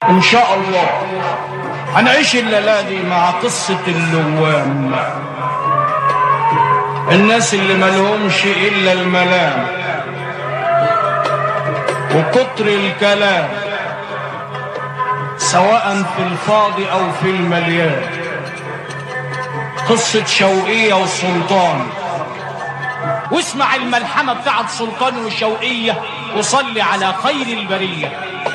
ان شاء الله هنعيش الليله دي مع قصه اللوام الناس اللي ملهمش الا الملام وكتر الكلام سواء في الفاضي او في المليان قصة شوقية وسلطان واسمع الملحمة بتاعت سلطان وشوقية وصلي على خير البرية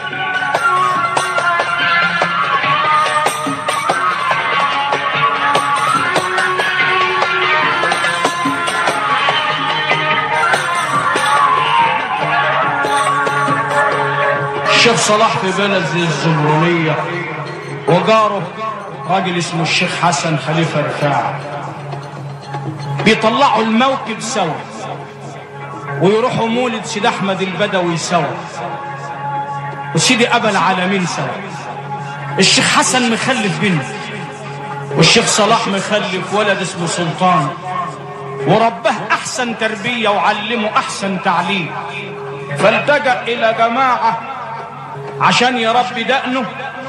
الشيخ صلاح في بلد زي الزمرونية وجاره راجل اسمه الشيخ حسن خليفة رفاعة بيطلعوا الموكب سوا ويروحوا مولد سيد احمد البدوي سوا وسيدي ابا العالمين سوا الشيخ حسن مخلف بنت والشيخ صلاح مخلف ولد اسمه سلطان وربه احسن تربيه وعلمه احسن تعليم فالتجا الى جماعه عشان يربي دقنه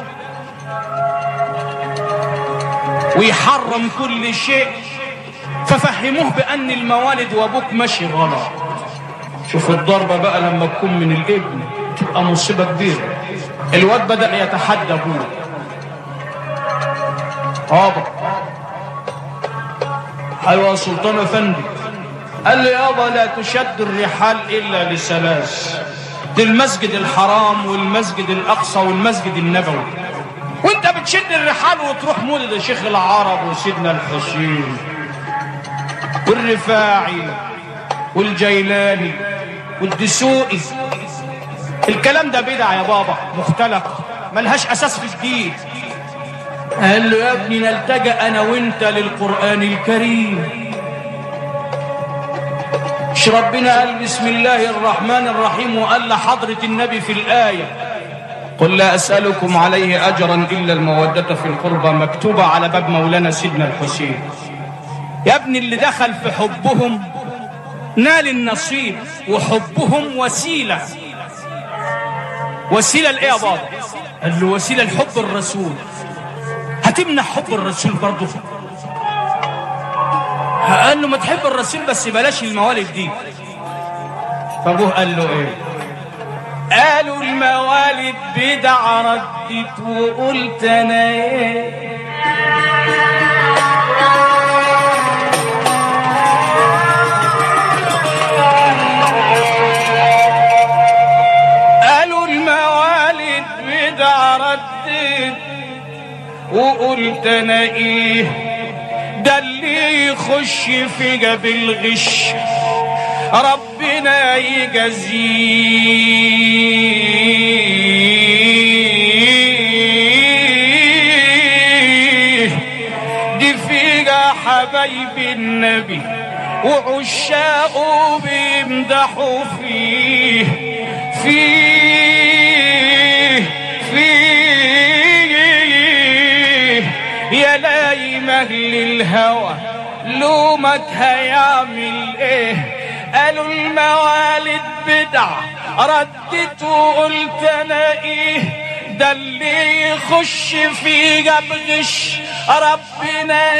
ويحرم كل شيء ففهموه بأن الموالد وأبوك ماشي غلط شوف الضربة بقى لما تكون من الابن تبقى مصيبة كبيرة الواد بدأ يتحدى أبوه بابا أيوة يا سلطان أفندي قال لي يابا لا تشد الرحال إلا لثلاث دي المسجد الحرام والمسجد الأقصى والمسجد النبوي وانت بتشد الرحال وتروح مولد الشيخ العرب وسيدنا الحسين والرفاعي والجيلاني والدسوقي الكلام ده بدع يا بابا مختلق ملهاش اساس في الدين قال له يا ابني نلتجأ انا وانت للقرآن الكريم مش ربنا قال بسم الله الرحمن الرحيم وقال لحضرة النبي في الآية قل لا أسألكم عليه أجرا إلا المودة في القربى مكتوبة على باب مولانا سيدنا الحسين يا ابني اللي دخل في حبهم نال النصيب وحبهم وسيلة وسيلة لإيه يا بابا قال له وسيلة لحب الرسول هتمنع حب الرسول برضه قال له ما تحب الرسول بس بلاش الموالد دي فابوه قال له ايه قالوا الموالد بدع ردت وقلت انا ايه قالوا الموالد بدع ردت وقلت انا ايه ده اللي يخش في جاب الغش ربنا يجازيه دي فيها حبايب النبي وعشاقه بيمدحوا فيه فيه فيه يا لايم اهل الهوى لومك هيعمل ايه قالوا الموالد بدع ردت وقلت انا ايه ده اللي يخش في جبغش ربنا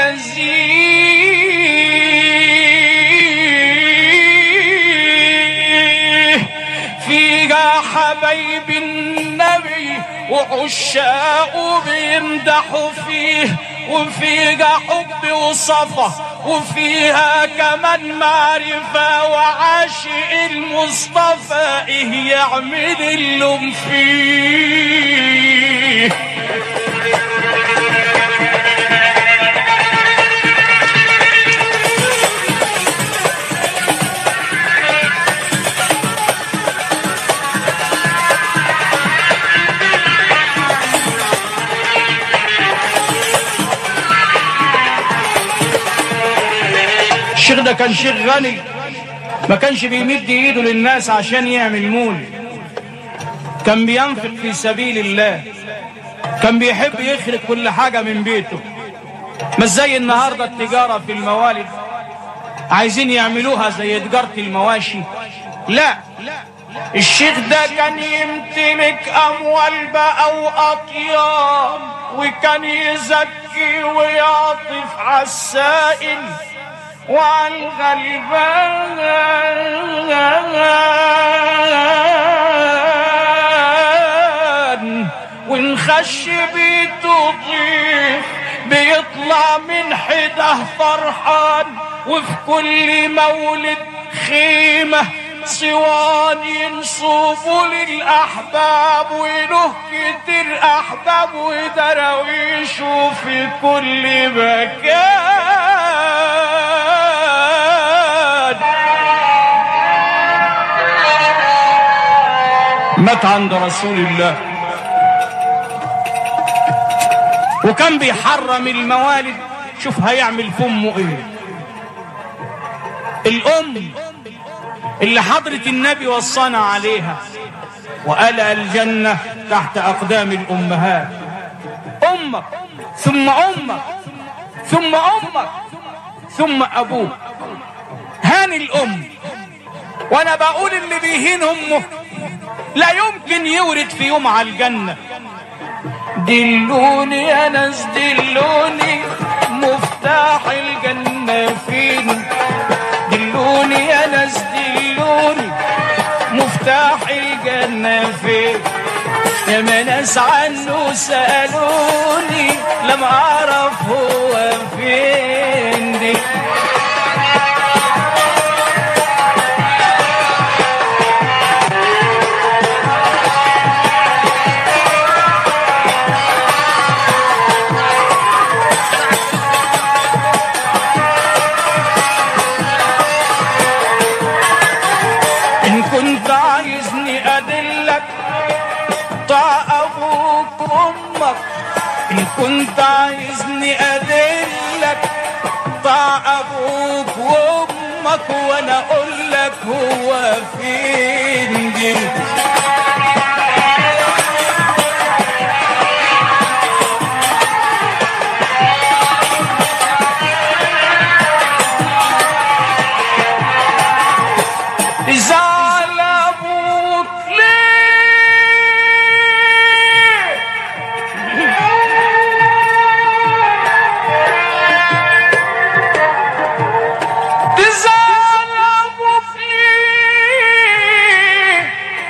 يجازيه فيها حبايب النبي وعشاقه بيمدحوا فيه وفيها حب وصفا وفيها كمان معرفة وعاشق المصطفى ايه يعمل اللوم فيه الشيخ ده كان شيخ غني ما كانش بيمد ايده للناس عشان يعمل مول كان بينفق في سبيل الله كان بيحب يخرج كل حاجة من بيته مش زي النهاردة التجارة في الموالد عايزين يعملوها زي تجارة المواشي لا الشيخ ده كان يمتلك اموال بقى واطيان وكان يزكي ويعطف على السائل وعلى الغلبان ونخش بيته ضيف بيطلع من حده فرحان وفي كل مولد خيمه صوان ينصبوا للأحباب وله كتير أحباب ودراويش في كل مكان مات عند رسول الله وكان بيحرم الموالد شوف هيعمل في امه ايه الام اللي حضرة النبي وصانا عليها وقال الجنة تحت أقدام الأمهات أمك ثم أمك ثم أمك ثم أبوك هان الأم وأنا بقول اللي بيهين أمه لا يمكن يورد في يوم على الجنة دلوني يا ناس دلوني مفتاح الجنة فين دلوني يا ناس دلوني مفتاح الجنة فين يا ما ناس عنه سألوني لم أعرف هو فين دي إن كنت عايزني أدلك طاع أبوك وأمك إن كنت عايزني أدلك طاع أبوك وأمك وأنا أقول لك هو فين دي زعل أبوك ليه تزعل أبوك ليه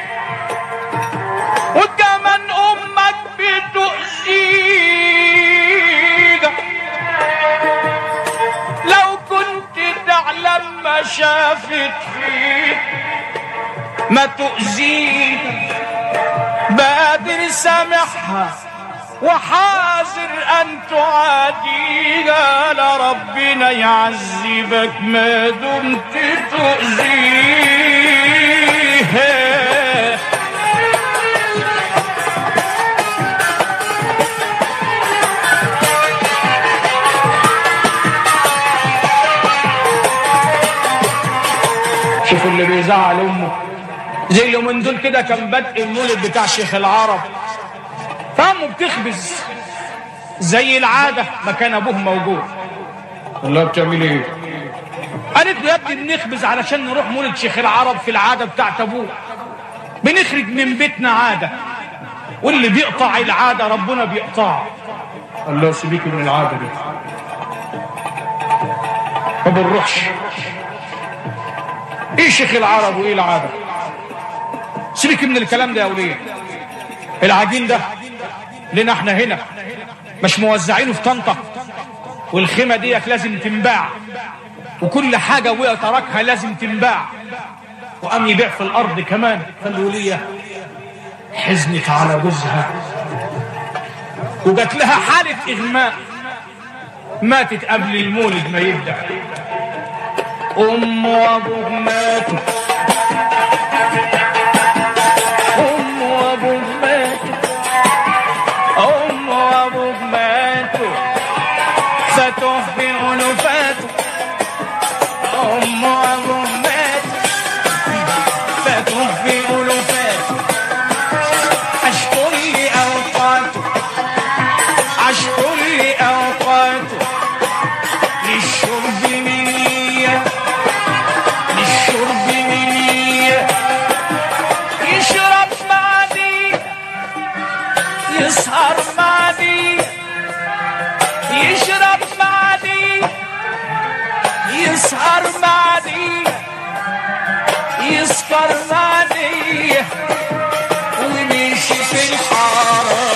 وكمان أمك بتؤذيك لو كنت تعلم ما شافت فيك ما تؤذيك بادر سامحها وحاذر ان تعاديها لربنا يعذبك ما دمت تؤذيها شوفوا اللي بيزعل امه زي اليومين دول كده كان بدء المولد بتاع شيخ العرب فامه بتخبز زي العاده ما كان ابوه موجود الله بتعمل ايه قالت له يا ابني بنخبز علشان نروح مولد شيخ العرب في العاده بتاعت ابوه بنخرج من بيتنا عاده واللي بيقطع العاده ربنا بيقطعه الله سيبيك من العاده دي ما بنروحش ايه شيخ العرب وايه العاده سيبك من الكلام ده يا وليه العجين ده لنا احنا هنا مش موزعينه في طنطا والخيمه ديت لازم تنباع وكل حاجه وهي تركها لازم تنباع وقام يبيع في الارض كمان فالوليه حزنت على جوزها وجات لها حاله اغماء ماتت قبل المولد ما يبدا ام وابوه ماتوا ام وابوه ماتوا ام وابوه ماتوا فاتوا في ألوفاته ام وابوه ماتوا فاتوا في ألوفاته اشكر لي اوقاته اشكر لي اوقاته للشرب من للشرب من يسهر مع دي يشرب مع دي يسهر مع دي يسكر مع دي ويمشي في الحرام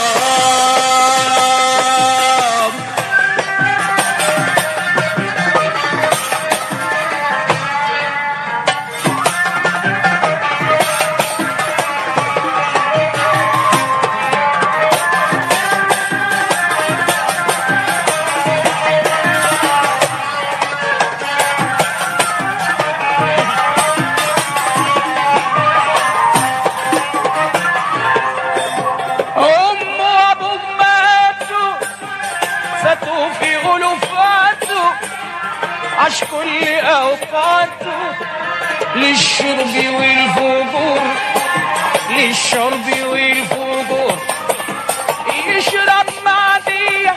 أم وأبو ماتوا فاتوا في غلفاته عاش كل أوقاته للشرب والفجور للشرب والفجور يشرب مع دي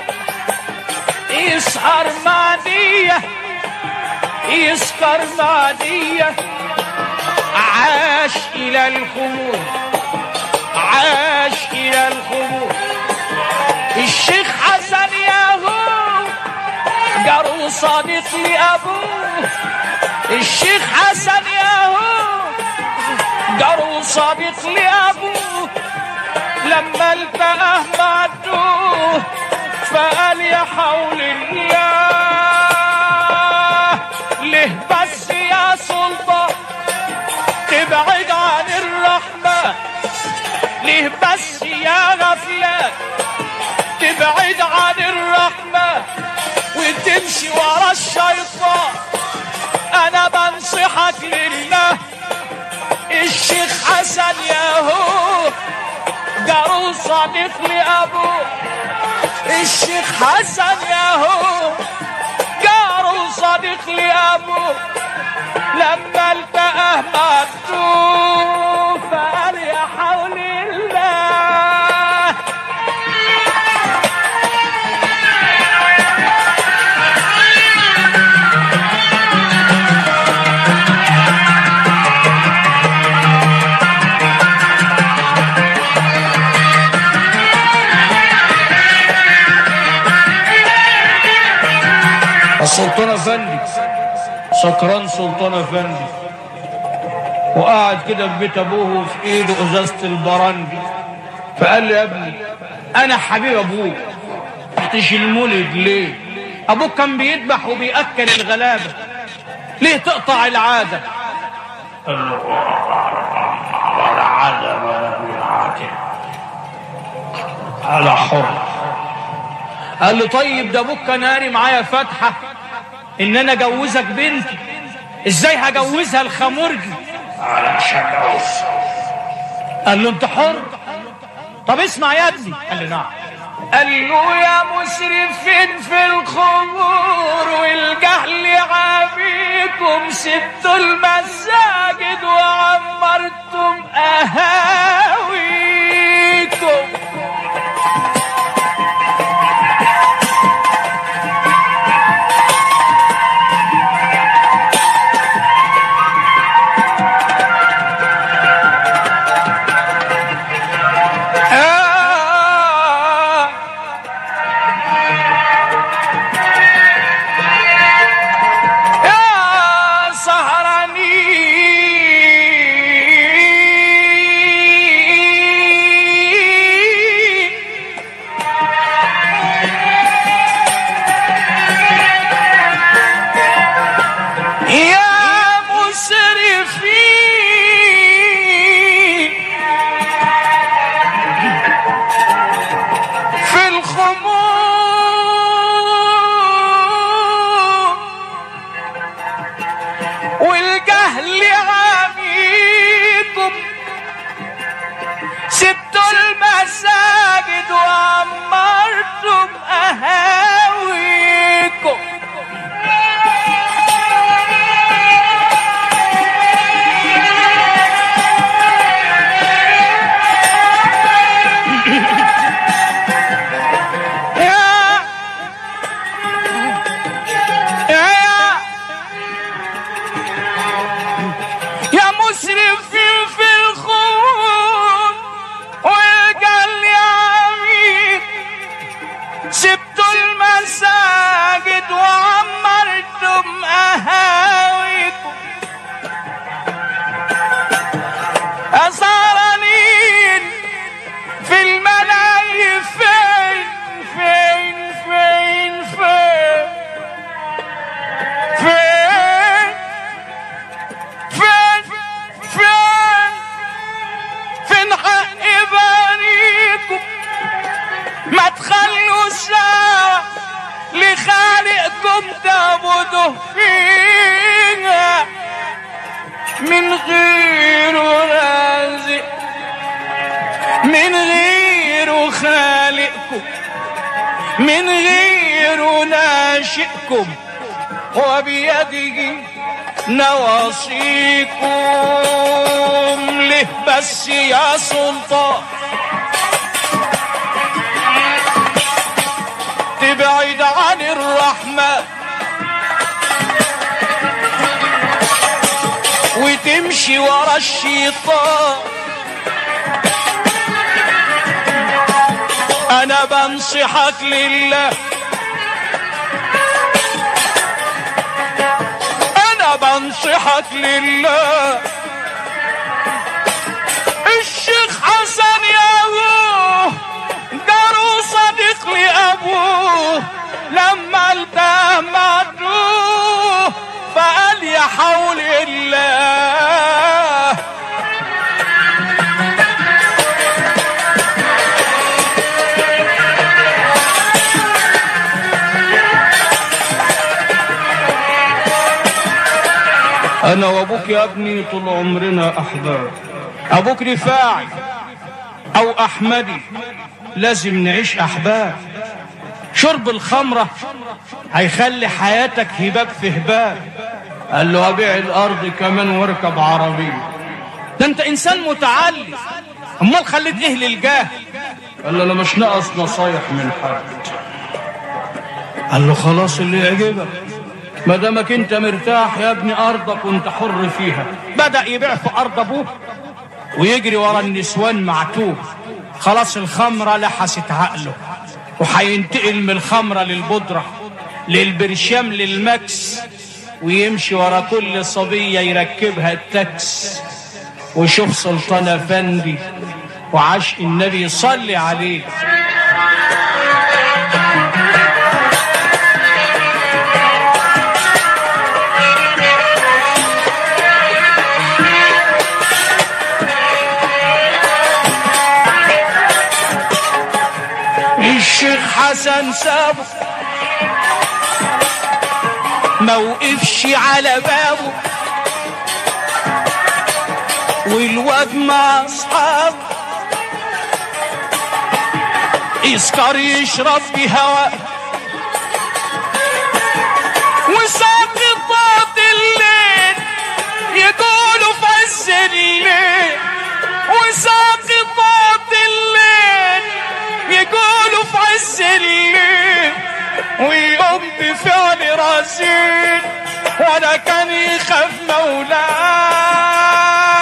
يسهر مع دي يسكر مع دي عاش إلى الخمور عاش إلى الخمور الشيخ حسن ياهو جارو صديق لأبوه الشيخ حسن ياهو جارو صديق لأبوه لما التقاه مع الدوه فقال يا حول الله ليه بس يا سلطان تبعد عن الرحمن ليه بس يا غفلان تبعد عن الرحمن وتمشي ورا الشيطان انا بنصحك لله الشيخ حسن ياهو جارو صديق لابوه الشيخ حسن ياهو جارو صديق لابوه لما التقاه مكتوب فقال يا حول الله السلطان افندي سكران سلطان افندي وقعد كده في بيت ابوه في ايده ازازه البراندي فقال لي يا ابني انا حبيب ابوك تحتش المولد ليه ابوك كان بيذبح وبياكل الغلابه ليه تقطع العاده قال له ولا عاده ولا عاده على حر قال له طيب ده ابوك كان قاري معايا فاتحه ان انا اجوزك بنتي ازاي هجوزها الخمرجي علشان اجوز قال له انت حر طب اسمع يا ابني قال له نعم قال له يا مسرفين في الخمور والجهل عابيكم سبتوا المساجد وعمرتم اهاويكم آه يا سهراني حياتكم تعبدوا فيها من غير رازق من غير خالقكم من غير ناشئكم وبيده نواصيكم له بس يا سلطان تبعد عن الرحمة وتمشي ورا الشيطان انا بنصحك لله انا بنصحك لله الشيخ حسن يا ابوه جاره صديق لابوه لما التهم عدوه فقال يا حول الله انا وابوك يا ابني طول عمرنا احباب ابوك رفاعي او احمدي لازم نعيش احباب شرب الخمرة هيخلي حياتك هباب في هباب قال له ابيع الارض كمان واركب عربية ده انت انسان متعلم امال خليت ايه للجاه قال له انا مش ناقص نصايح من حد قال له خلاص اللي يعجبك ما دامك انت مرتاح يا ابني ارضك وانت حر فيها بدا يبيع في ارض ابوه ويجري ورا النسوان معتوه خلاص الخمره لحست عقله وهينتقل من الخمره للبودره للبرشام للمكس ويمشي ورا كل صبيه يركبها التاكس ويشوف سلطان افندي وعشق النبي صلي عليه الشيخ حسن سابه ما وقفش على بابه والواد مع اصحابه يسكر يشرب بهواء وساقطات الليل يقولوا في عز الليل وساقطات الليل يقولوا في عز الليل ويقوم بفعل رزين ولا كان يخاف مولاه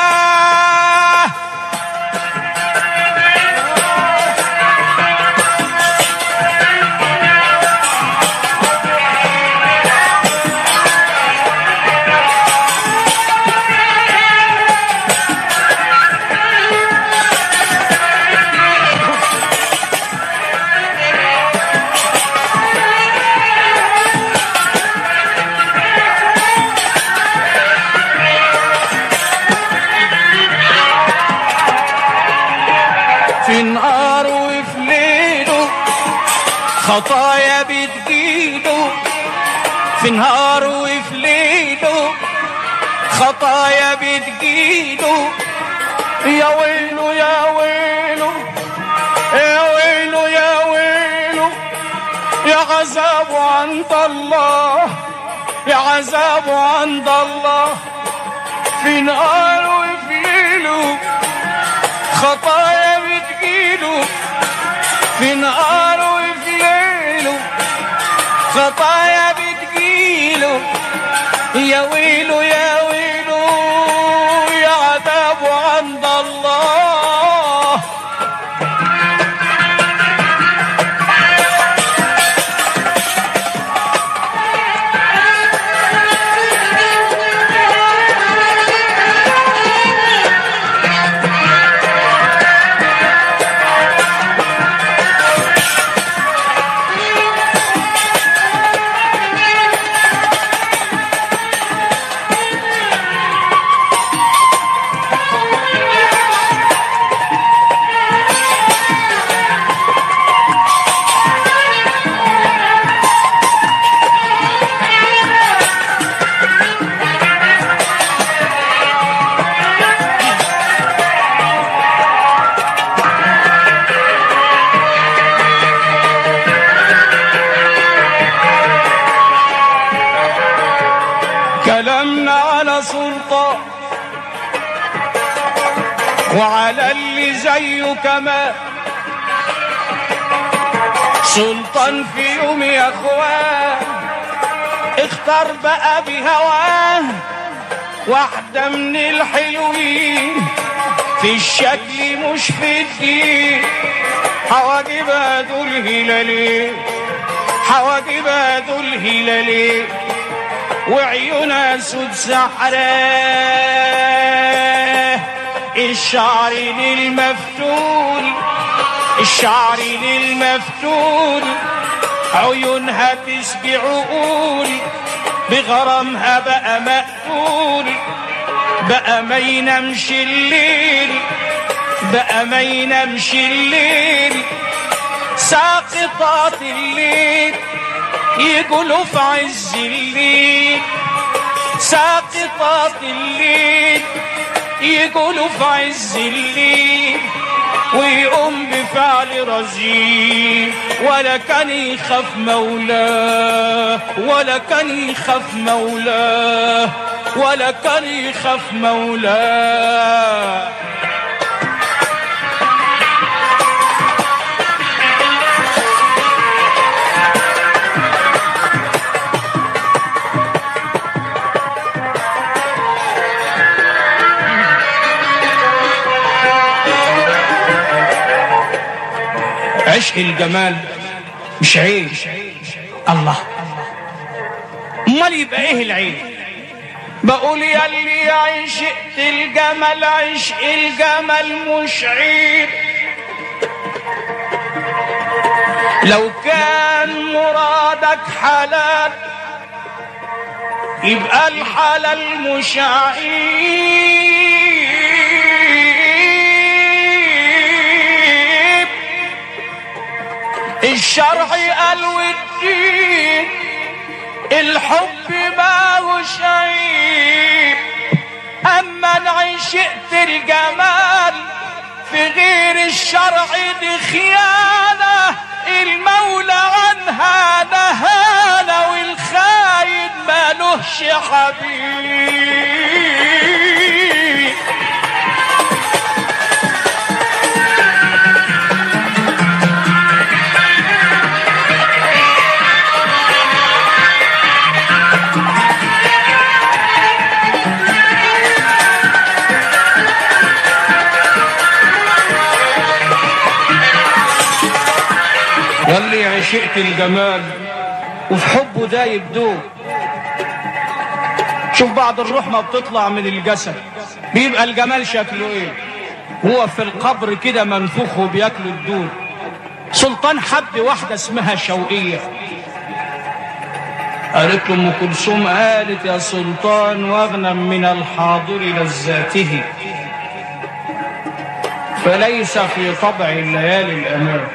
في نهار وفي ليله خطايا بتجيله في نهار وفي ليله خطايا بتجيله يا ويله يا ويله يا ويله يا ويله يا عذابه عند الله يا عذابه عند الله في نهار وفي ليله خطايا بتجيله في نهار وفي ليله خطايا بتجيله يا ويله يا ويله يا عذابه عند الله وعلى اللي زيه كمان سلطان في يوم يا اخوان اختار بقى بهواه واحدة من الحلوين في الشكل مش في الدين حواجبها دول هلالين حواجبها دول هلالين وعيونها سود سحراه الشعر للمفتون الشعر للمفتون عيونها تسبي عقول بغرامها بقى مقتول بقى ما ينامش الليل بقى ما ينامش الليل ساقطات الليل يقولوا في عز الليل ساقطات الليل يقولوا في عز الليل ويقوم بفعل رجيم ولا كان يخاف مولاه ولا كان يخاف مولاه ولا كان يخاف مولاه عشق الجمال مش عيب الله امال يبقى ايه العيب بقول يا اللي عشقت الجمل عشق الجمل مش عيب لو كان مرادك حلال يبقى الحلال مش عيب الشرع قال والدين الحب ما هوش عيب اما انا عشقت الجمال في غير الشرع دي خيانة المولى عنها نهانا والخاين مالوش حبيب واللي عشقت الجمال وفي حبه ده يبدوه شوف بعد الروح ما بتطلع من الجسد بيبقى الجمال شكله ايه هو في القبر كده منفوخ وبياكل الدود سلطان حب واحدة اسمها شوقية قالت له ام كلثوم قالت يا سلطان واغنم من الحاضر لذاته فليس في طبع الليالي الامان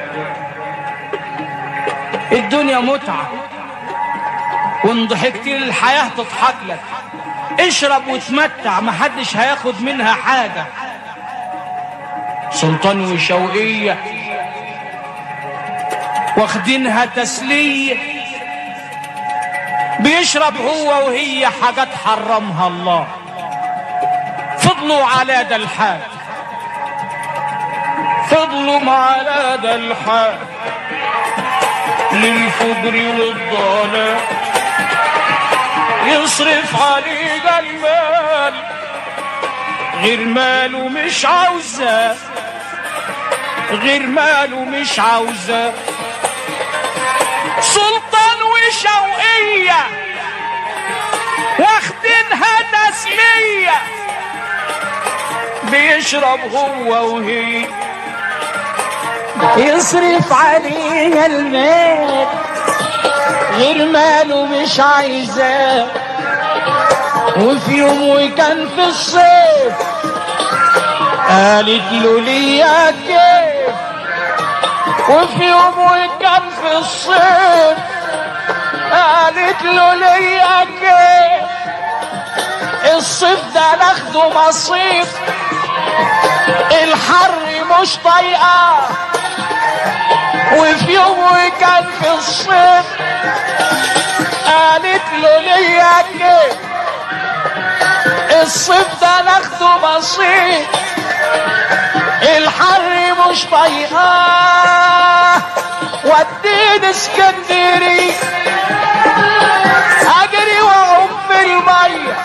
الدنيا متعة وان ضحكت الحياة تضحك لك اشرب وتمتع محدش هياخد منها حاجة سلطان وشوقية واخدينها تسلية بيشرب هو وهي حاجات حرمها الله فضلوا على ده الحال فضلوا على ده الحال للفجر والضلال يصرف عليه المال غير ماله مش عاوزة غير ماله مش عاوزة سلطان وشوقية واخدينها تسلية بيشرب هو وهي يصرف عليها المال غير ماله مش عايزاه وفي يوم وكان في الصيف قالت له ليا كيف وفي يوم وكان في الصيف قالت له ليا كيف الصيف ده ناخده مصيف الحر مش طايقه وفي يوم وكان في الصيف قالت له ليا كيف الصيف ده ناخده بسيط الحر مش طايقاه وديني اسكندري اجري واعوم في الميه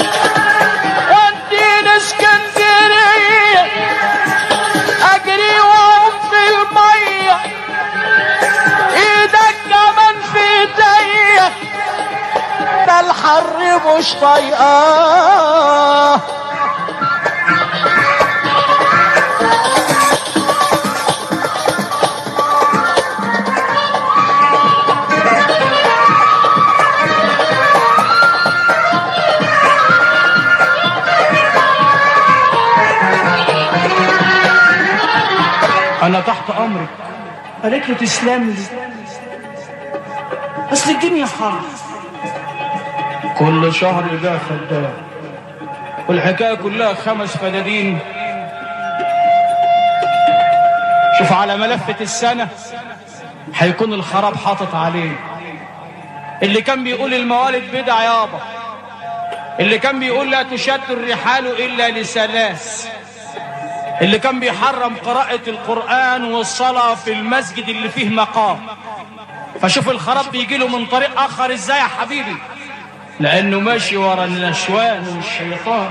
وديني اسكندريه اجري واعوم في الميه ايدك كمان في ايديا ده الحر مش طايقاه انا تحت امرك قالت له تسلم لي اصل الدنيا حر كل شهر ده خدام والحكايه كلها خمس فدادين شوف على ملفة السنة هيكون الخراب حاطط عليه اللي كان بيقول الموالد بدع يابا اللي كان بيقول لا تشد الرحال إلا لثلاث اللي كان بيحرم قراءة القرآن والصلاة في المسجد اللي فيه مقام فشوف الخراب بيجي له من طريق آخر ازاي يا حبيبي لأنه ماشي ورا النشوان والشيطان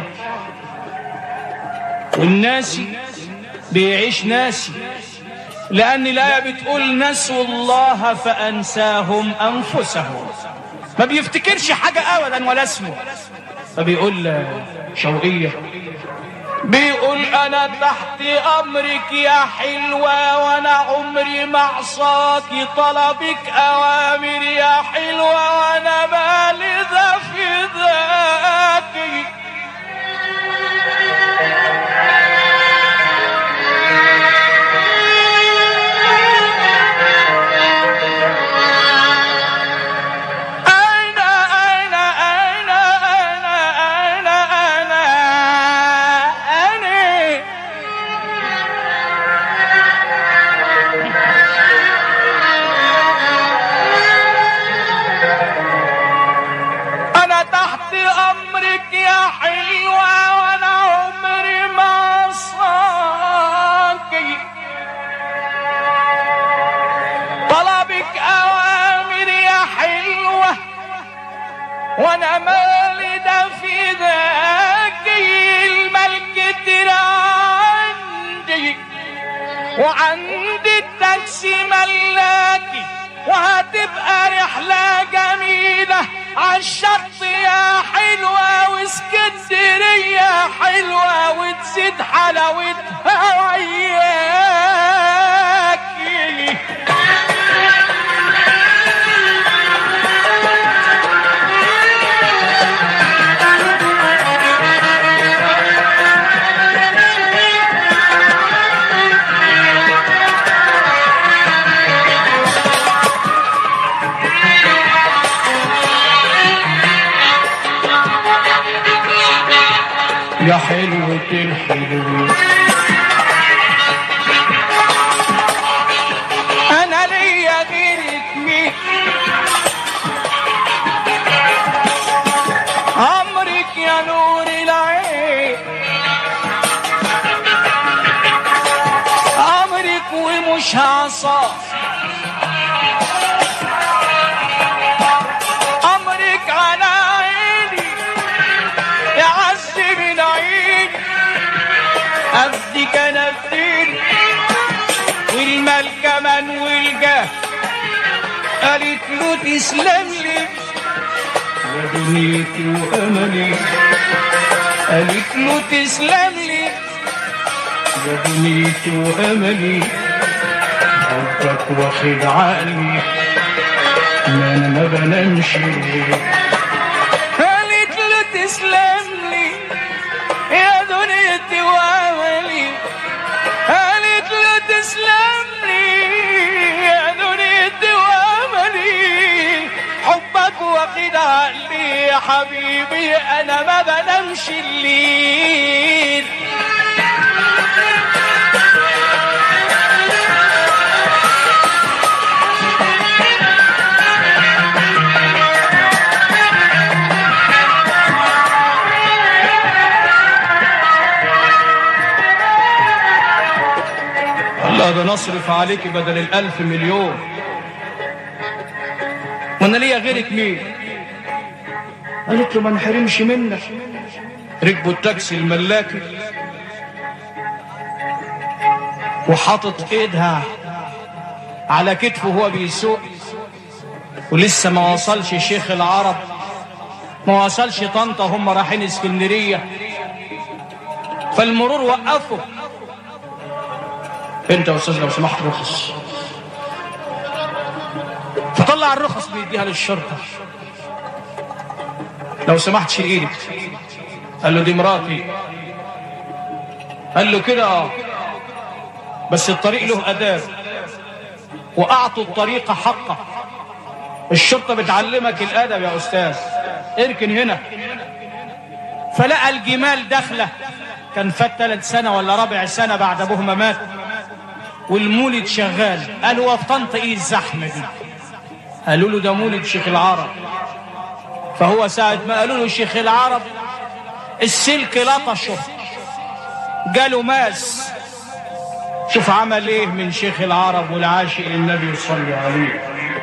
والناسي بيعيش ناسي لأن الآية بتقول نسوا الله فأنساهم أنفسهم ما بيفتكرش حاجة أبدا ولا اسمه فبيقول شوقية بيقول انا تحت امرك يا حلوة وانا عمري معصاكي طلبك اوامر يا حلوة وانا بالذة في ذاكي أين أين أين أين أين أنا أنا أنا تحت أمرك يا حلوة وأنا عمري ما صاكي طلبك أوامر يا حلوة وانا مالي ده في ذاك الملك ترى عندي وعندي التاكسي ملاكي وهتبقى رحلة جميلة عالشط يا حلوة واسكندرية حلوة وتزيد حلاوتها وياكي يا حلوة الحلوين أنا ليا غيرك مين عمرك يا نور العين عمرك ومش هعصى عمرك على عيني يعز من عيني أفديك أنا الدين والمال كمان والجاه قالت له تسلم لي يا دنيتي وأملي قالت له تسلم لي يا دنيتي وأملي حبك واخد عقلي ما أنا ما بنامش قالت له تسلم لي يا دنيتي وأملي قالت له تسلم لي يا دنيتي وأملي حبك واخد عقلي يا حبيبي أنا ما بنامش الليل عشان اصرف عليك بدل الالف مليون وانا ليا غيرك مين قالت له ما نحرمش منك ركبوا التاكسي الملاكي وحاطط ايدها على كتفه وهو بيسوق ولسه ما وصلش شيخ العرب ما وصلش طنطا هم رايحين اسكندريه فالمرور وقفوا انت يا استاذ لو سمحت رخص فطلع الرخص بيديها للشرطه لو سمحت شيل ايدك قال له دي مراتي قال له كده اه بس الطريق له اداب واعطوا الطريق حقه الشرطه بتعلمك الادب يا استاذ اركن هنا فلقى الجمال داخله كان فات ثلاث سنه ولا ربع سنه بعد ابوه ما مات والمولد شغال قال هو في طنطا ايه الزحمه دي قالوا له ده مولد شيخ العرب فهو ساعة ما قالوا له شيخ العرب السلك لطشه جاله ماس شوف عمل ايه من شيخ العرب والعاشق النبي صلى عليه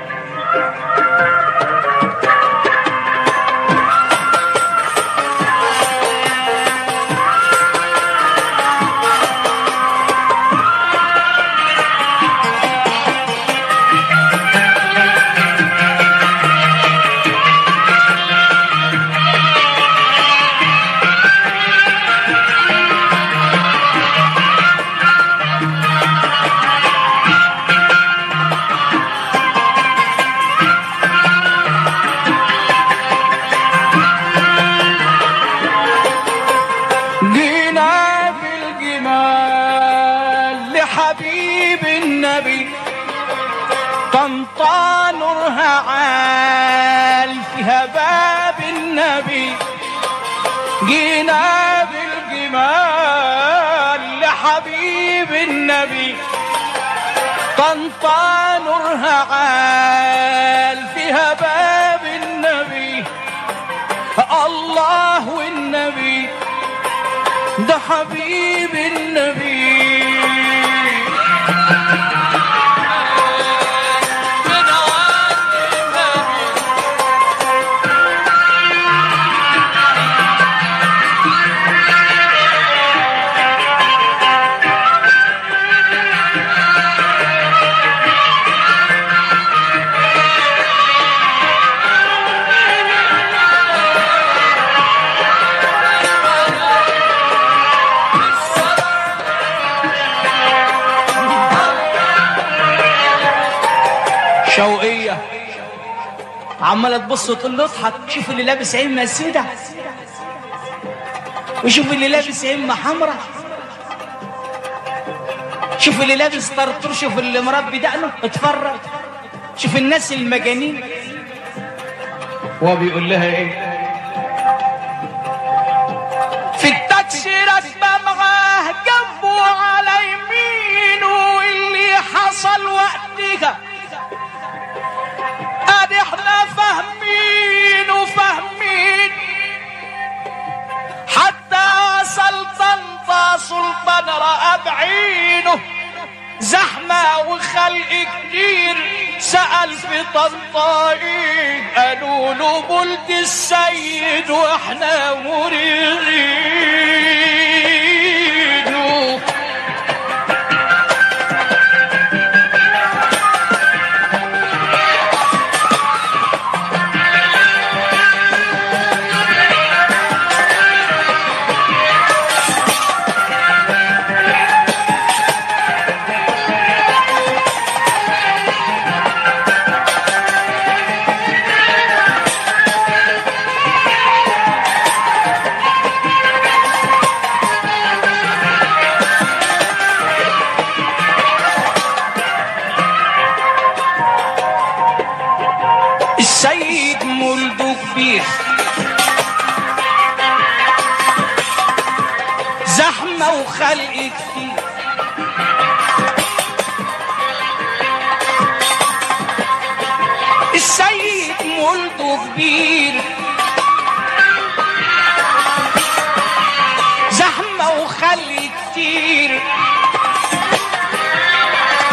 جينا بالجمال لحبيب النبي طنطا نورها عال فيها باب النبي جينا بالجمال لحبيب النبي طنطا نورها عال فيها باب النبي الله والنبي ده حبيب النبي شوقية عمالة تبص تقول له اضحك شوف اللي لابس عمة سودة وشوف اللي لابس عمة حمراء شوف اللي لابس طرطور شوف اللي مربي دقنه اتفرج شوف الناس المجانين وهو بيقول لها ايه في التاكسي راكبه معاه جنبه على يمينه واللي حصل وقتها ادي احنا فاهمين وفاهمين حتى وصل طنطا سلطان رأى بعينه زحمة وخلق كتير سأل في طنطا ايه قالوا له بلد السيد واحنا مريضينه السيد مولده كبير زحمة وخلق كتير السيد مولده كبير زحمة وخلق كتير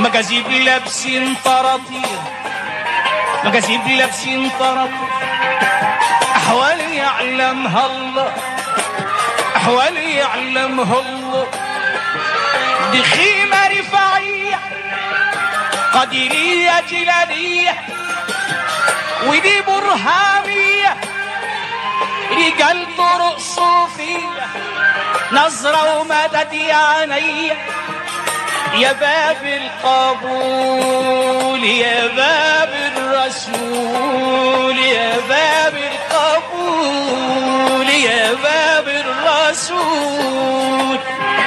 مجاذيب لابسين طراطير مجاذيب لابسين طراطير أحوالي يعلمها الله أحوالي يعلمها الله دي خيمة رفاعية قديرية جلالية ودي برهامية رجال طرق صوفية نظرة ومدد يا عينيا يا باب القبول يا باب الرسول يا باب القبول يا باب الرسول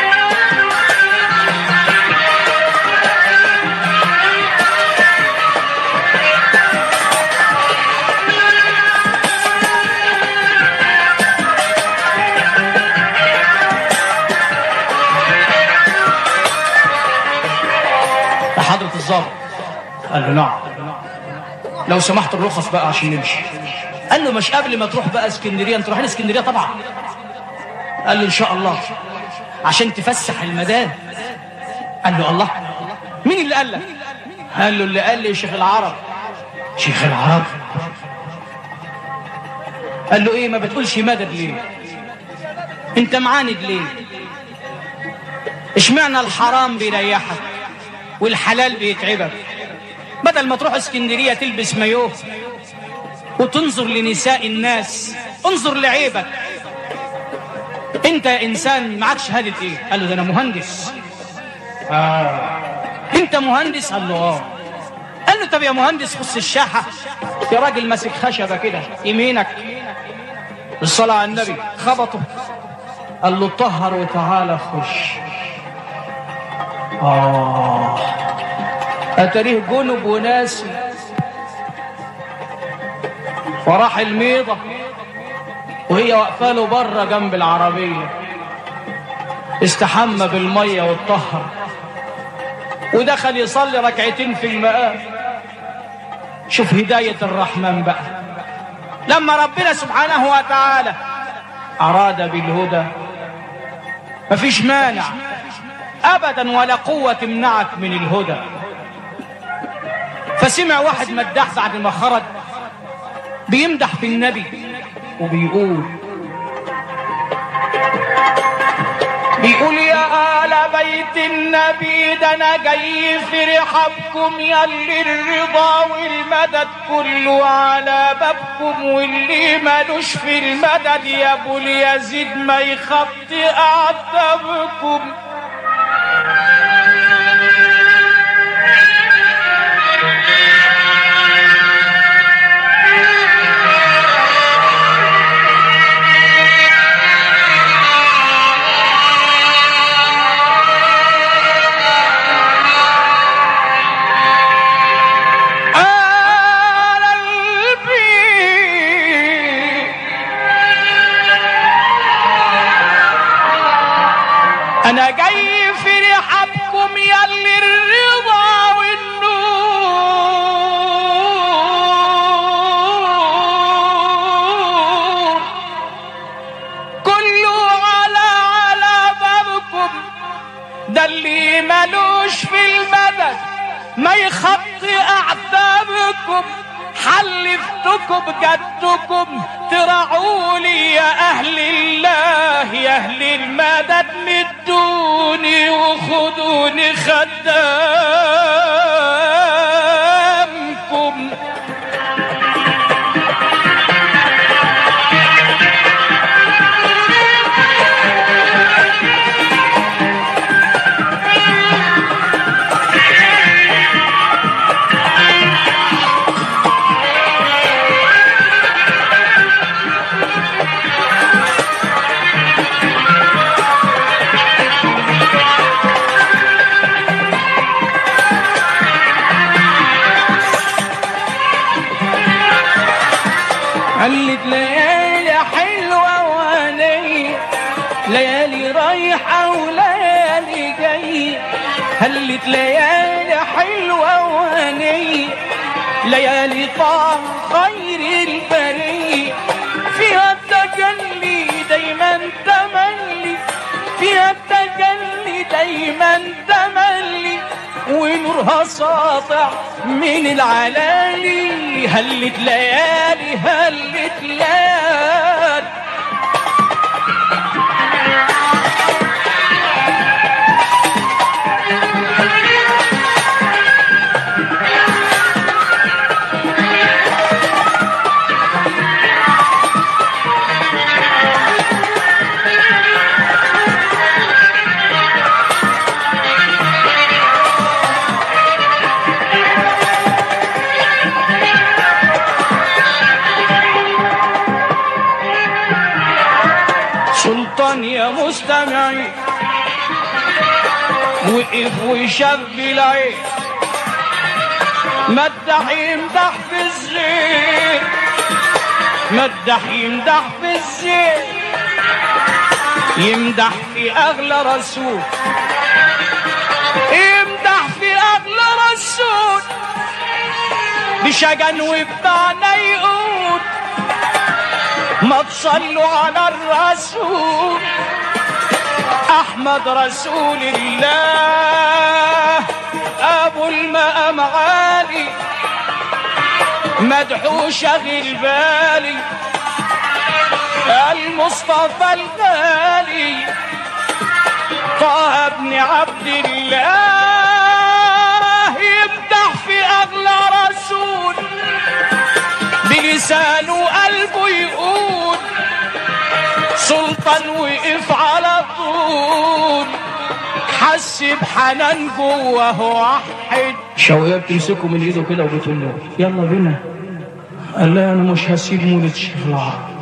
ده حضرة الظابط قال له نعم لو سمحت الرخص بقى عشان نمشي قال له مش قبل ما تروح بقى اسكندريه انت رايحين اسكندريه طبعا قال له ان شاء الله عشان تفسح المدام قال له الله مين اللي قال لك قال له اللي قال لي شيخ العرب شيخ العرب قال له ايه ما بتقولش مدد ليه انت معاند ليه اشمعنى الحرام بيريحك والحلال بيتعبك بدل ما تروح اسكندرية تلبس مايوه وتنظر لنساء الناس انظر لعيبك انت انسان معك شهادة ايه قال له ده انا مهندس آه. انت مهندس قال له اه قال له طب يا مهندس خص الشاحة في راجل ماسك خشبة كده يمينك الصلاة على النبي خبطه قال له طهر وتعالى خش آه أتريه جنب وناسي وراح الميضة وهي واقفة له بره جنب العربية استحمى بالمية والطهر ودخل يصلي ركعتين في المقام شوف هداية الرحمن بقى لما ربنا سبحانه وتعالى أراد بالهدى مفيش مانع أبدا ولا قوة تمنعك من الهدى فسمع واحد مداح بعد ما خرج بيمدح في النبي وبيقول بيقول يا آل بيت النبي ده أنا جاي في رحابكم يلي الرضا والمدد كله على بابكم واللي مالوش في المدد يا أبو اليزيد ما يخطي أعتابكم آل البيت انا جاي في رحابكم يلي الرضا والنور كله على على بابكم ده اللي ملوش في المدد ما يخطي اعتابكم حلفتكم بجدكم ترعوني يا اهل الله يا اهل المدد مدوني وخدوني خدامكم علت ليالي حلوة وانية ليالي رايحة وليالي جاية هلت ليالي حلوة وانية ليالي طعم خير البرية فيها التجلي دايما تملي فيها التجلي دايما تملي ونورها ساطع من العلالي هلت ليالي هلت ليالي سلطان يا مستمعي وقف وشاف بالعين مدح يمدح في الزين مدح يمدح في الزين يمدح في اغلى رسول يمدح في اغلى رسول بشجن وبمعنى يقول ما تصلوا على الرسول احمد رسول الله ابو المقام عالي مدحو شغل بالي المصطفى الغالي طه ابن عبد الله يمدح في اغلى رسول بلسانه قلبه يقول سلطان وقف على طول حس بحنان جوه وحد شوقية بتمسكه من ايده كده وبتقول له يلا بينا قال لها انا مش هسيب مولد شيخ العرب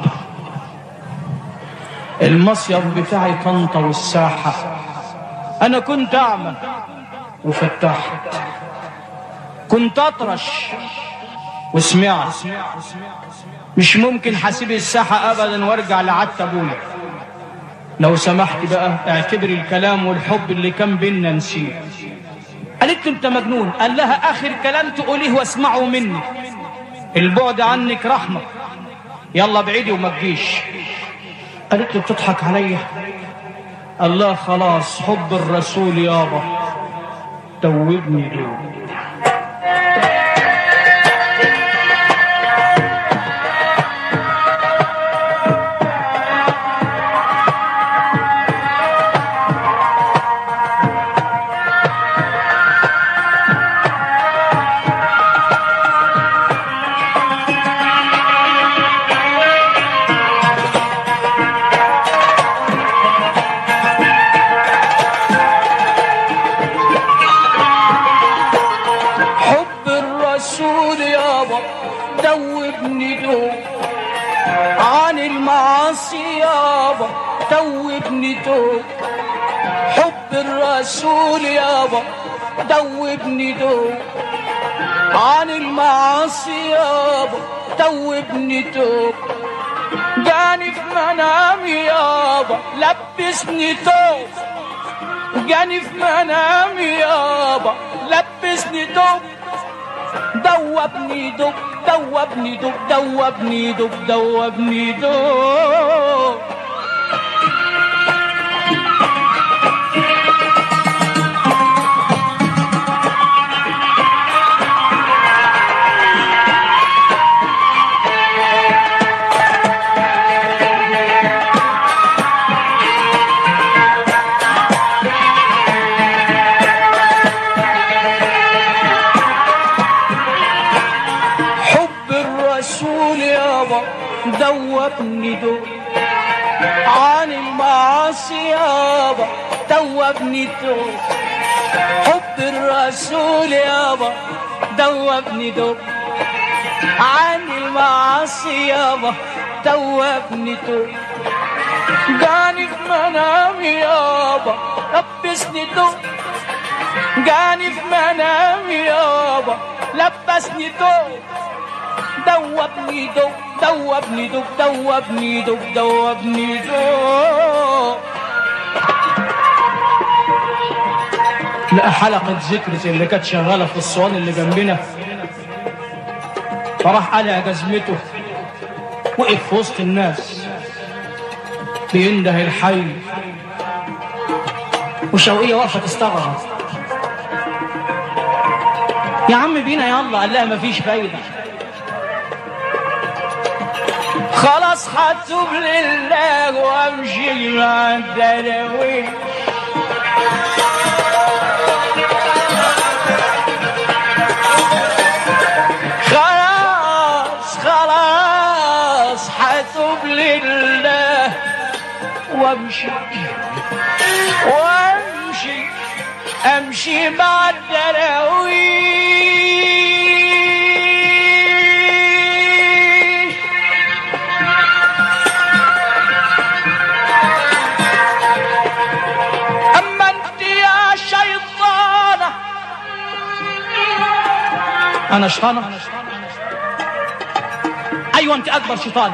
المصيف بتاعي طنطا والساحة انا كنت اعمى وفتحت كنت اطرش وسمعت مش ممكن حسيب الساحة ابدا وارجع لعدت ابويا لو سمحت بقى اعتبر الكلام والحب اللي كان بينا نسيه قالت له انت مجنون قال لها اخر كلام تقوليه واسمعه مني البعد عنك رحمة يلا بعيدي وما تجيش قالت له بتضحك عليا قال لها خلاص حب الرسول يابا توبني دوب حب الرسول يابا دوبني دوب عن المعاصي يابا دوبني دوب حب الرسول يابا دوبني دوب عن المعاصي يابا دوبني دوب جاني في منامي يابا لبسني توب جاني في منامي يابا لبسني دوب دوبني دوب دوبني دوب دوبني دوب دوبني دوب حب الرسول يابا دوبني دوب عن المعاصي يابا دوبني دوب حب الرسول يابا دوبني دوب عن المعاصي يابا دوبني دوب جاني في منامي يابا لبسني دوب جاني في منامي يابا لبسني دوب دوبني دوب دوبني دوب دوبني دوب دوبني دوب لقى حلقة ذكر زي اللي كانت شغالة في الصوان اللي جنبنا فراح قلع جزمته وقف في وسط الناس بينده الحي وشوقية واقفة تستغرب يا عم بينا يلا قال لها مفيش فايدة خلاص هتوب لله وامشي مع الدراويش خلاص خلاص هتوب لله وامشي وامشي امشي مع الدراويش اما انت يا شيطانه أنا شيطانة أيوة أنت أكبر شيطانة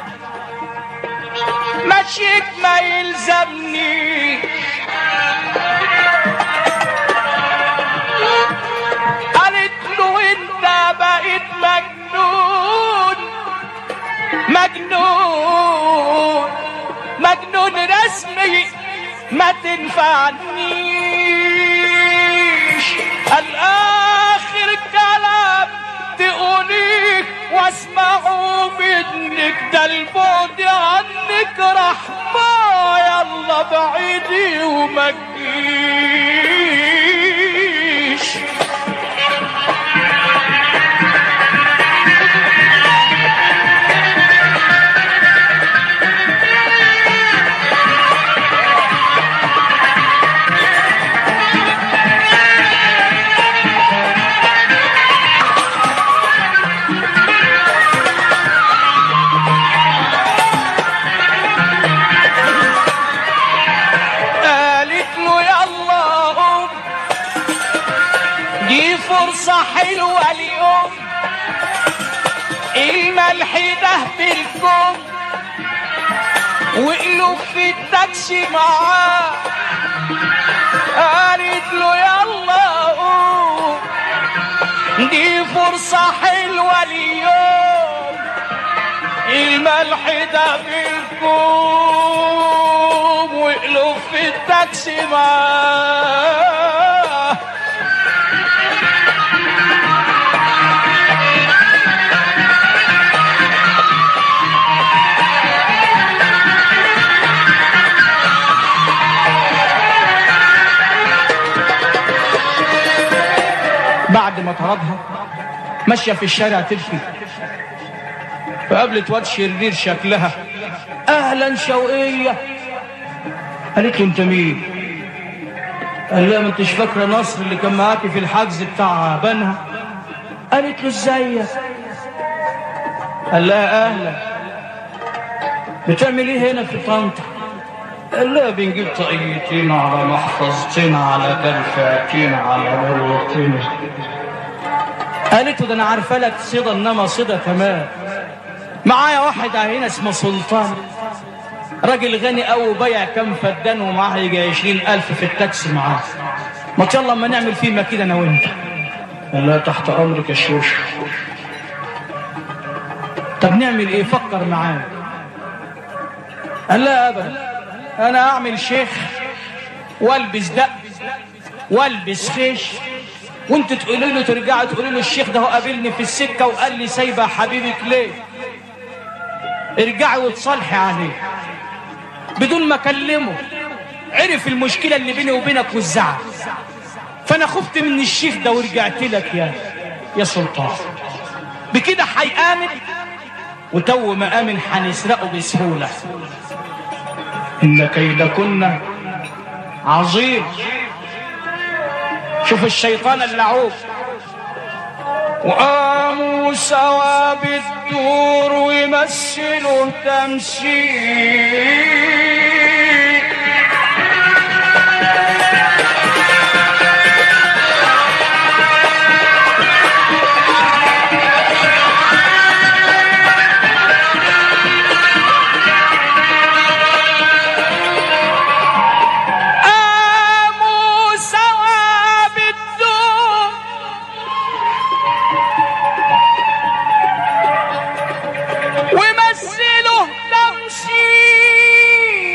مشيك ما يلزمني قالت له انت بقيت مجنون مجنون مجنون رسمي ما تنفعنيش الاخر كلام تقوليه واسمعه منك ده البعد عنك رحمة يلا بعيدي وما تجيش قالت له يلا قوم دي فرصة حلوة اليوم الملح ده بالكم وقلوب في التاكسي معاه قالت له يلا قوم دي فرصة حلوة اليوم الملح ده بالكوم وقلوب في التاكسي معاه بعد ما طردها ماشية في الشارع تبكي فقابلت واد شرير شكلها أهلا شوقية قالت له أنت مين؟ قال لها ما انتش فاكرة نصر اللي كان معاكي في الحجز بتاع بنها قالت له ازيك قال لها أهلا بتعمل ايه هنا في طنطا قال لها بنجيب طاقيتين على محفظتين على دلفعتين على مرتين قالت له ده انا عارفه لك صيده انما صيده تمام معايا واحد هنا اسمه سلطان راجل غني قوي بيع كام فدان ومعاه يجي عشرين ألف في التاكسي معاه ما يلا اما نعمل فيه ما كده انا وانت قال لها تحت امرك يا شوش طب نعمل ايه فكر معاه قال لا ابدا انا اعمل شيخ والبس دق والبس خيش وانت تقولي له ترجعي تقولي له الشيخ ده هو قابلني في السكه وقال لي سايبه حبيبك ليه ارجعي وتصالحي عليه بدون ما اكلمه عرف المشكله اللي بيني وبينك والزعل فانا خفت من الشيخ ده ورجعت لك يا يا سلطان بكده هيامن وتو ما امن هنسرقه بسهوله ان كيدكن عظيم شوف الشيطان اللعوب وقاموا سوا بالدور ويمثلوا تمثيل قاموا سوا بالدور ومثلوا تمثيل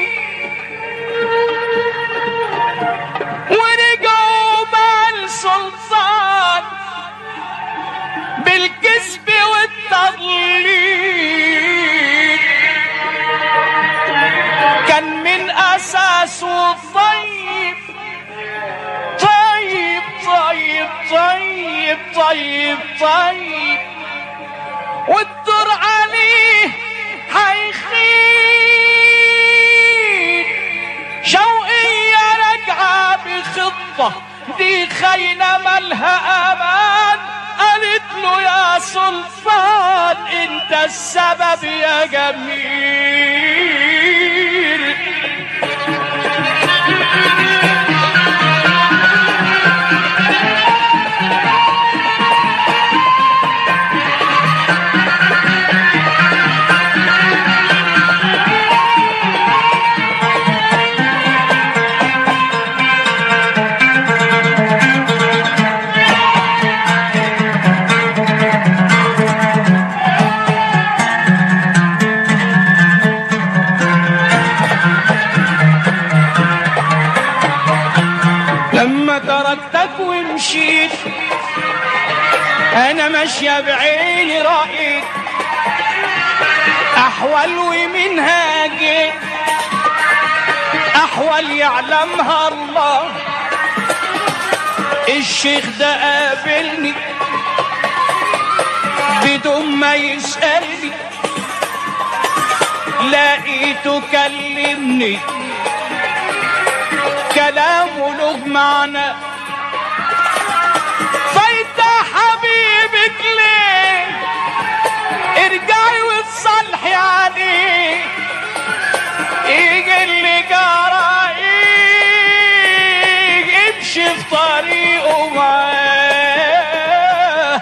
صوت طيب طيب طيب طيب طيب طيب والدور عليه هيخيل شوقية راجعة بخطة دي خاينة مالها أمان قالت له يا سلطان انت السبب يا جميل لما تركتك ومشيت انا ماشيه بعيني رأيت احوال ومنها جيت احوال يعلمها الله الشيخ ده قابلني بدون ما يسألني لقيته كلمني كلامه له معنى فايت حبيبك ليه ارجعي وتصلحي عليه يجي اللي جرى يجي امشي في طريقه معاه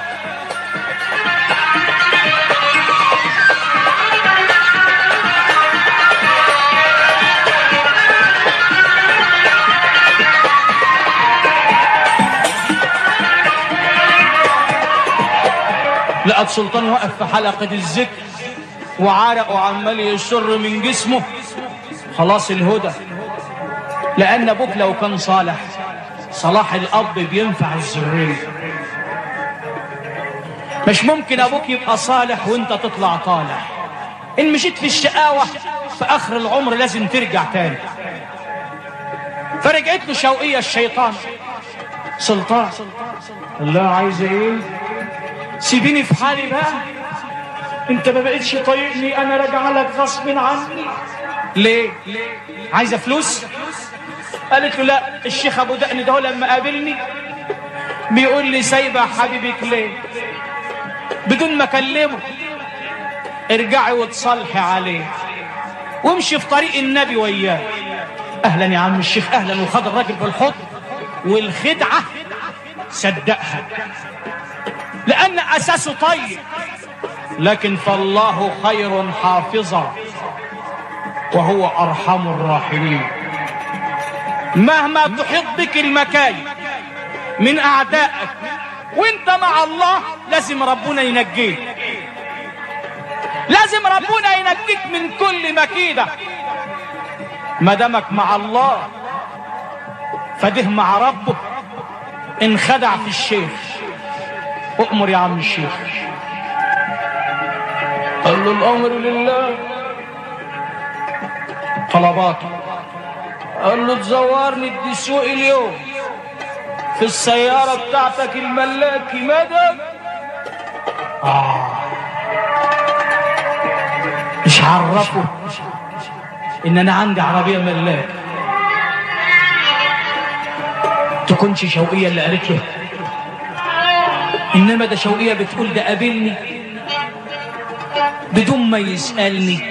لقت سلطان وقف في حلقة الذكر وعرق وعمال يشر من جسمه خلاص الهدى لأن أبوك لو كان صالح صلاح الأب بينفع الذرية مش ممكن أبوك يبقى صالح وأنت تطلع طالع إن مشيت في الشقاوة في آخر العمر لازم ترجع تاني فرجعت له شوقية الشيطان سلطان الله عايز ايه سيبيني في حالي بقى انت ما بقتش طايقني انا راجع لك غصب عني ليه عايزه فلوس قالت له لا الشيخ ابو دقن ده هو لما قابلني بيقول لي سايبه حبيبك ليه بدون ما اكلمه ارجعي وتصالحي عليه وامشي في طريق النبي وياه اهلا يا عم الشيخ اهلا وخد الراجل بالحضن والخدعه صدقها لأن أساسه طيب لكن فالله خير حافظا وهو أرحم الراحمين مهما تحيط بك المكايد من أعدائك وانت مع الله لازم ربنا ينجيك لازم ربنا ينجيك من كل مكيدة ما دامك مع الله فده مع ربه انخدع في الشيخ أؤمر يا عم الشيخ قال له الأمر لله طلباته قال له تزورني الدسوق اليوم في السيارة بتاعتك الملاكي مدى آه. مش عرفه ان انا عندي عربية ملاك تكونش شوقية اللي قالت له انما ده شوقية بتقول ده قابلني بدون ما يسألني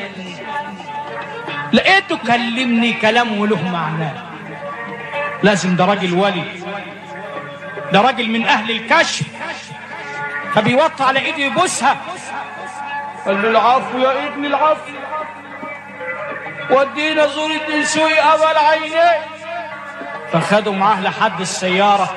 لقيته كلمني كلامه له معناه لازم ده راجل ولي ده راجل من اهل الكشف فبيوطى على ايده يبوسها قال له العفو يا ابن العفو ودينا زور الدنسوي ابا العينين فخدوا معاه لحد السيارة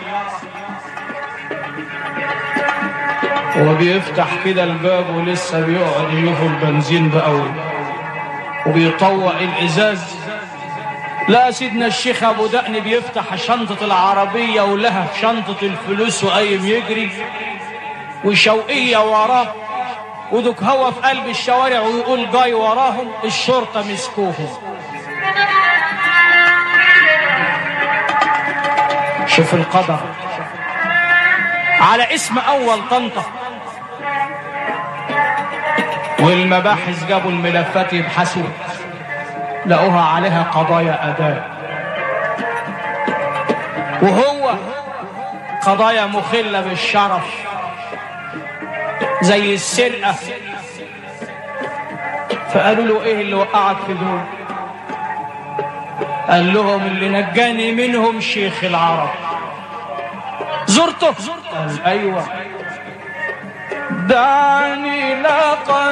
وبيفتح كده الباب ولسه بيقعد يشوف البنزين بقى وبيطوق الازاز لا سيدنا الشيخ ابو دقن بيفتح شنطة العربية ولها شنطة الفلوس وقايم يجري وشوقية وراه ودك هو في قلب الشوارع ويقول جاي وراهم الشرطة مسكوهم شوف القدر على اسم اول طنطا والمباحث جابوا الملفات يبحثوا لقوها عليها قضايا اداء وهو قضايا مخله بالشرف زي السرقه فقالوا له ايه اللي وقعك في دول قال لهم اللي نجاني منهم شيخ العرب زرته قال ايوه دعني لقد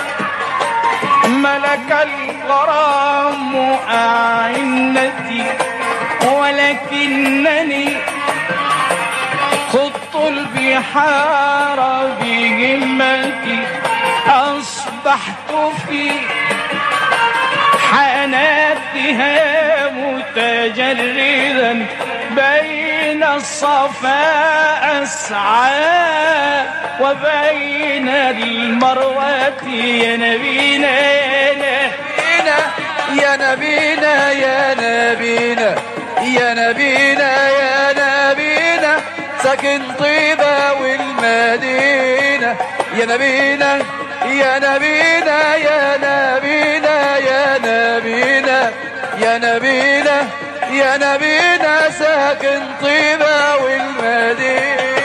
ملك الغرام أعنتي ولكنني خضت البحار بهمتي أصبحت في حناتها متجردا بين الصفا أسعى وبين المروة يا نبينا يا نبينا يا نبينا يا نبينا يا نبينا ساكن طيبة والمدينة يا نبينا يا نبينا يا نبينا يا نبينا يا نبينا يا نبينا ساكن طيبة والمدينة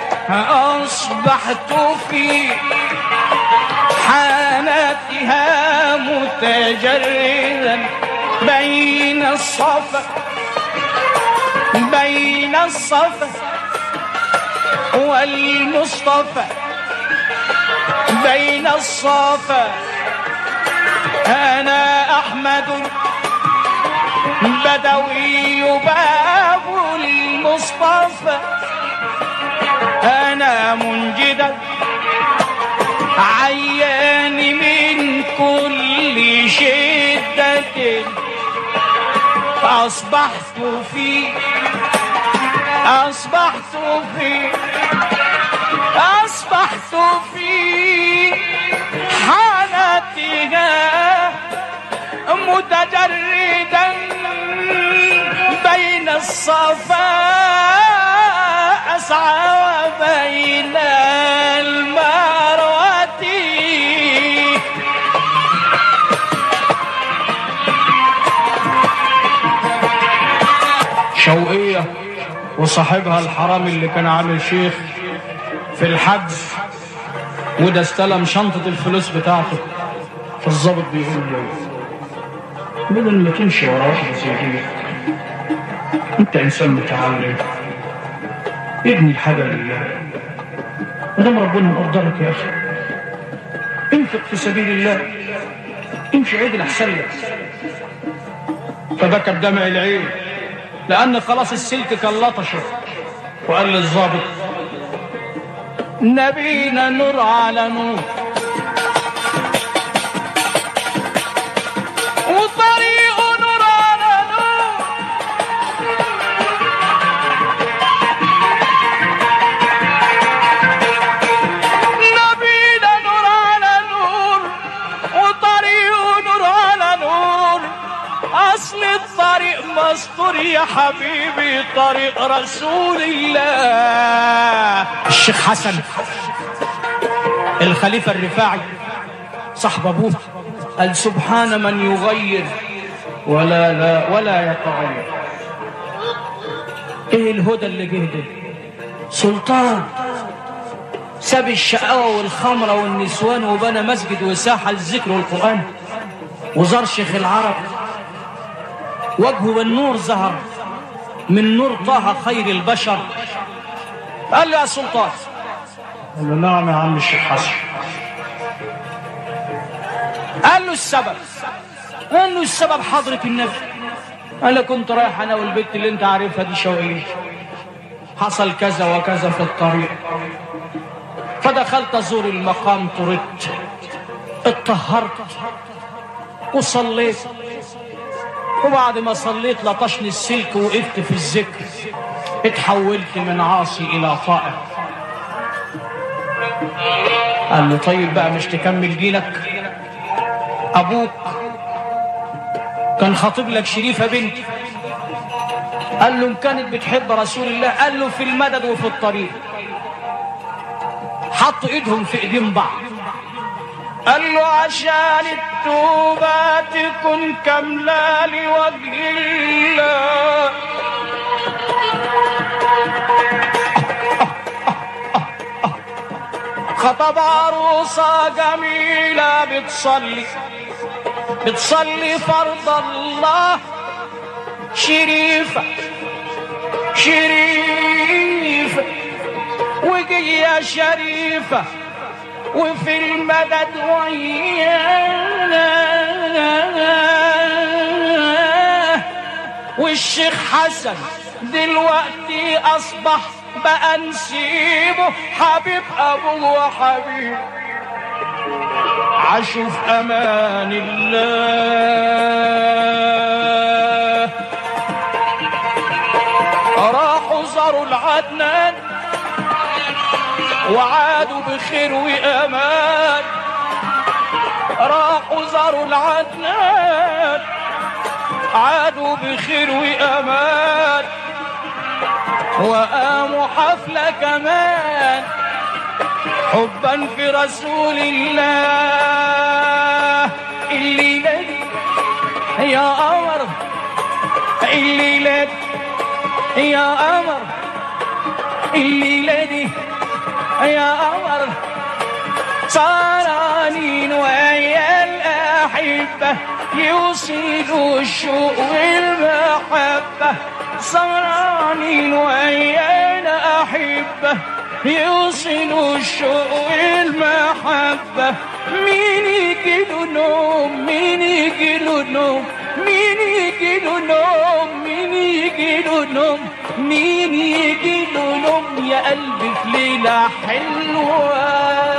أصبحت في حالتها متجردا بين الصفا بين الصفا والمصطفى بين الصفا أنا أحمد بدوي باب المصطفى أنا منجدا عيان من كل شدة أصبحت في أصبحت في أصبحت في حالتها متجردا بين الصفا أسعى وبين المروة شوقية وصاحبها الحرامي اللي كان عامل شيخ في الحج وده استلم شنطة الفلوس بتاعته فالظابط بيقول له بدل ما تمشي ورا واحدة زي دي انت انسان متعلم ابني الحاجة لله ما دام ربنا مقدرك يا اخي انفق في سبيل الله امشي عدل احسن لك فبكى بدمع العين لان خلاص السلك كان لطشه وقال للظابط نبينا نور على نور وطريق نور على نور نبينا نور على نور وطريق نور على نور اصل الطريق مستور يا حبيبي طريق رسول الله الشيخ حسن الخليفة الرفاعي صاحب ابوه قال سبحان من يغير ولا لا ولا يتغير ايه الهدى اللي جه ده سلطان ساب الشقاوة والخمرة والنسوان وبنى مسجد وساحة للذكر والقرآن وزار شيخ العرب وجهه بالنور ظهر من نور طه خير البشر قال له يا سلطان قال له نعم يا عم الشيخ حسن قال له السبب قال له السبب حضرة النبي قال له كنت رايح انا والبنت اللي انت عارفها دي شوقية حصل كذا وكذا في الطريق فدخلت ازور المقام طردت اتطهرت وصليت وبعد ما صليت لطشني السلك وقفت في الذكر اتحولت من عاصي الى طائع قال له طيب بقى مش تكمل دينك ابوك كان خاطب لك شريفه بنتي قال له ان كانت بتحب رسول الله قال له في المدد وفي الطريق حطوا ايدهم في ايدين بعض قال له عشان التوبة تكون كاملة لوجه الله خطب عروسة جميلة بتصلي بتصلي فرض الله شريفة شريفة وجية شريفة وفي المدد ويانا والشيخ حسن دلوقتي اصبح بقى نسيبه حبيب ابوه وحبيب عاشوا في امان الله راحوا زاروا العدنان وعادوا بخير وامان راحوا زاروا العدنان عادوا بخير وامان وقاموا حفله كمان حبا في رسول الله الليله دي يا قمر الليله دي يا قمر الليله دي يا قمر سهرانين ويا الأحبة يوصلوا الشوق والمحبة سهرانين ويا الأحبة يوصلوا الشوق والمحبة مين يجي له نوم مين يجي له نوم مين يجي له نوم مين يجي له نوم مين يجي له نوم يا قلبي في ليلة حلوة